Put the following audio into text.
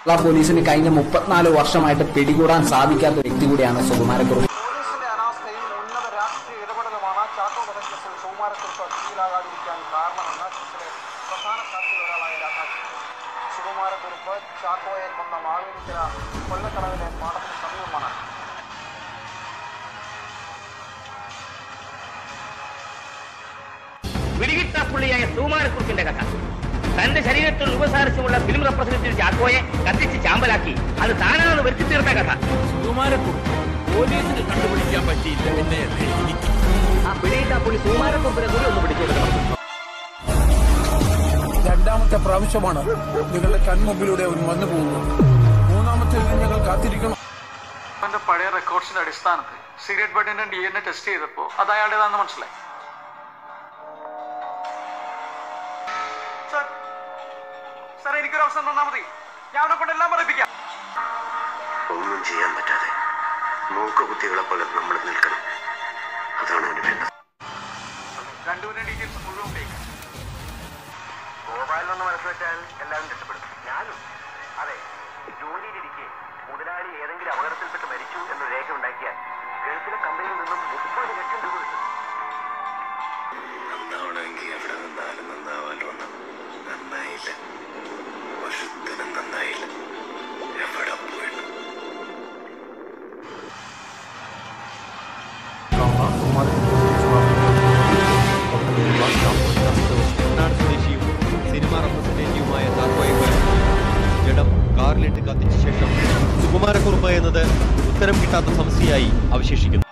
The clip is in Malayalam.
കേരള പോലീസിന് കഴിഞ്ഞ മുപ്പത്തിനാല് വർഷമായിട്ട് പിടികൂടാൻ സാധിക്കാത്ത വ്യക്തി കൂടിയാണ് സുകുമാരക്കുറുപ്പ് പോലീസിന്റെ അനാസ്ഥയും ഉന്നത രാഷ്ട്രീയ ഇടപെടലുമാണ് ചാക്കോ വധക്കേസിൽ സുകുമാരക്കുറിപ്പ് പിടിയിലാകാതിരിക്കാൻ കാരണമെന്ന് കേസിലെ പ്രധാന സാക്ഷിയിൽ ഒരാളായ രാധാകൃഷ്ണൻ സുകുമാരക്കുറിപ്പ് ചാക്കോയെ കൊന്ന മാവേലിക്കര കൊല്ലക്കടവിലെ പാടത്തിന് സമീപമാണ് പിടികിട്ടാപ്പുള്ളിയായ സുകുമാരക്കുറുപ്പിന്റെ കഥ തന്റെ ശരീരത്തിൽ ഉപസാരിച്ചുമുള്ള ഫിലിം റെപ്രസെന്റേറ്റീവ് ചാക്കോയെ കത്തിച്ച് ചാമ്പലാക്കി അത് താനാണെന്ന് വരുത്തി തീർത്ത കഥ സുകുമാരക്കുറുപ്പ് പോലീസിന് കണ്ടുപിടിക്കാൻ പറ്റിയില്ല പിന്നെ എനിക്ക് ആ പിടികിട്ടാപ്പുള്ളി സുകുമാരക്കുറുപ്പിനെ കൂടി ഒന്ന് പിടിച്ചു കൊടുക്കണം രണ്ടാമത്തെ പ്രാവശ്യമാണ് നിങ്ങളുടെ കൺമുമ്പിലൂടെ അവൻ വന്നു പോകുന്നത് മൂന്നാമത്തെ ഞങ്ങൾ കാത്തിരിക്കണം അവന്റെ പഴയ റെക്കോർഡ്സിന്റെ അടിസ്ഥാനത്തിൽ സിഗരറ്റ് ബഡിന്റെ ഡി എൻ എ ടെസ്റ്റ് ചെയ്തപ്പോൾ അത് അയാളുടേതാണെന്ന് മനസ്സിലായി സാർ സാർ എനിക്കൊരു അവസരം തന്നാൽ മതി ഞാൻ അവനെ കൊണ്ട് എല്ലാം പറയിപ്പിക്കാം ഒന്നും ചെയ്യാൻ പറ്റാതെ മൂക്കുകുത്തികളെ പോലെ നമ്മൾ നിൽക്കണം അതാണ് അവന് വേണ്ടത് രണ്ടുപേരുടെ ഡീറ്റെയിൽസ് മുഴുവൻ ഉപയോഗിക്കാം ഗോപാലിനൊന്ന് മനസ്സ് വെച്ചാൽ എല്ലാവരും രക്ഷപ്പെടും ഞാനും അതെ ജോലിയിലിരിക്കെ മുതലാളി ഏതെങ്കിലും അപകടത്തിൽപ്പെട്ട് മരിച്ചു എന്ന രേഖ ഉണ്ടാക്കിയാൽ ഗൾഫിലെ കമ്പനിയിൽ നിന്നും മുപ്പത് ലക്ഷം രൂപ കിട്ടും നന്നാവണമെങ്കിൽ എവിടെ നിന്നാലും നന്നാവാലോ നന്നായില്ല ഒരുത്തനും നന്നായില്ല എവിടെ പോയിട്ടു തമിഴ്നാട് സ്വദേശിയും സിനിമ റെപ്രസെന്റേറ്റീവുമായ ചാക്കോയെ കൊലപ്പെടുത്തി ജഡം കാറിലിട്ട് കത്തിച്ച ശേഷം സുകുമാരക്കുറുപ്പ് എന്നത് ഉത്തരം കിട്ടാത്ത സമസ്യയായി അവശേഷിക്കുന്നു